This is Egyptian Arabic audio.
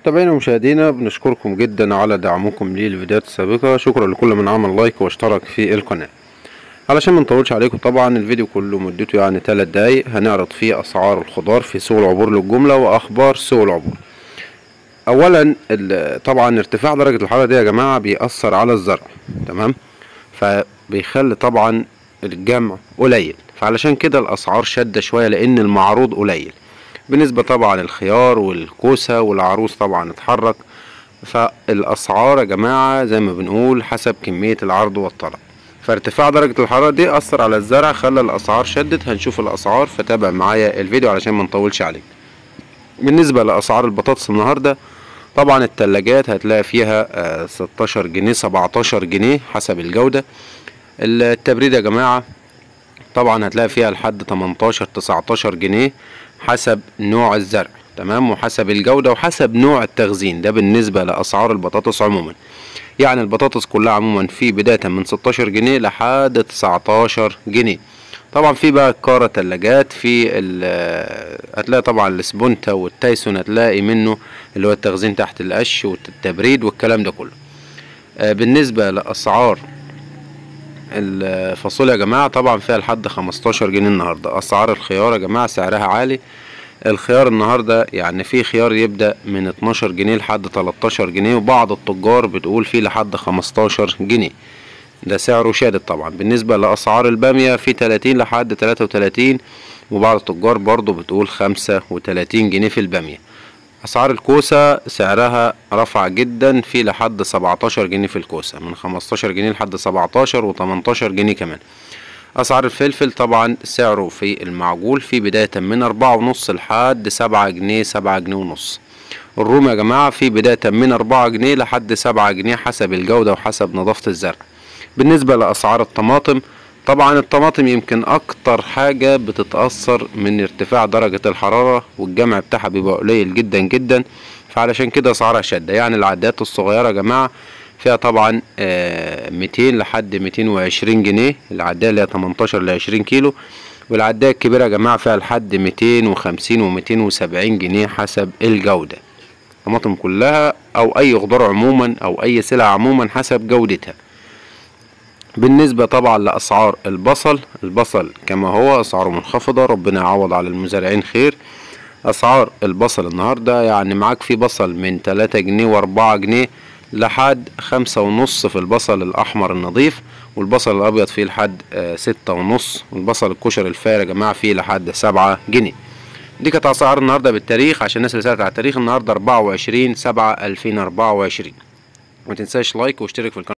متابعينا ومشاهدينا بنشكركم جدا على دعمكم لي الفيديوهات السابقة شكرا لكل من عمل لايك واشترك في القناة علشان ما نطولش عليكم طبعا الفيديو كله مدته يعني 3 دقايق هنعرض فيه اسعار الخضار في سوق العبور للجملة واخبار سوق العبور اولا ال- طبعا ارتفاع درجة الحرارة دي يا جماعة بيأثر على الزرع تمام فبيخلي طبعا الجمع قليل فعلشان كده الاسعار شادة شوية لان المعروض قليل بالنسبة طبعا الخيار والكوسة والعروس طبعا اتحرك فالاسعار يا جماعة زي ما بنقول حسب كمية العرض والطلب فارتفاع درجة الحرارة دي أثر على الزرع خلى الأسعار شدت هنشوف الأسعار فتابع معايا الفيديو علشان ما نطولش عليك بالنسبة لأسعار البطاطس النهاردة طبعا التلاجات هتلاقي فيها آه، 16 جنيه 17 جنيه حسب الجودة التبريد يا جماعة طبعا هتلاقي فيها لحد 18 19 جنيه حسب نوع الزرع تمام وحسب الجودة وحسب نوع التخزين ده بالنسبة لأسعار البطاطس عموما يعني البطاطس كلها عموما في بداية من 16 جنيه لحد 19 جنيه طبعا في بقى الكارة تلاجات في ال- هتلاقي طبعا السبونتا والتايسون هتلاقي منه اللي هو التخزين تحت القش والتبريد والكلام ده كله آه، بالنسبة لأسعار الفاصوليا يا جماعة طبعا فيها لحد 15 جنيه النهاردة أسعار الخيار يا جماعة سعرها عالي الخيار النهاردة يعني في خيار يبدأ من 12 جنيه لحد 13 جنيه وبعض التجار بتقول فيه لحد 15 جنيه ده سعره شادد طبعا بالنسبة لأسعار البامية في 30 لحد 33 وبعض التجار برضو بتقول 35 جنيه في البامية أسعار الكوسة سعرها رفع جدا في لحد 17 جنيه في الكوسة من 15 جنيه لحد 17 و18 جنيه كمان أسعار الفلفل طبعا سعره في المعقول في بداية من أربعة ونص لحد سبعة جنيه سبعة جنيه ونص الروم يا جماعة في بداية من أربعة جنيه لحد سبعة جنيه حسب الجودة وحسب نظافة الزرع بالنسبة لأسعار الطماطم طبعا الطماطم يمكن أكتر حاجة بتتأثر من ارتفاع درجة الحرارة والجمع بتاعها بيبقى قليل جدا جدا فعلشان كده أسعارها شادة يعني العدات الصغيرة يا جماعة فيها طبعا آه، 200 لحد 220 جنيه العداية اللي هي 18 ل 20 كيلو والعداية الكبيرة يا جماعة فيها لحد 250 و 270 جنيه حسب الجودة الطماطم كلها أو أي خضار عموما أو أي سلعة عموما حسب جودتها بالنسبة طبعا لأسعار البصل البصل كما هو أسعاره منخفضة ربنا يعوض على المزارعين خير أسعار البصل النهاردة يعني معاك في بصل من تلاتة جنيه وأربعة جنيه لحد خمسة ونص في البصل الأحمر النظيف والبصل الأبيض فيه لحد آه، ستة ونص والبصل الكشري الفاري يا جماعة فيه لحد سبعة جنيه دي كانت أسعار النهاردة بالتاريخ عشان الناس اللي سألت على التاريخ النهاردة أربعة وعشرين سبعة ألفين أربعة وعشرين متنساش لايك واشترك في القناة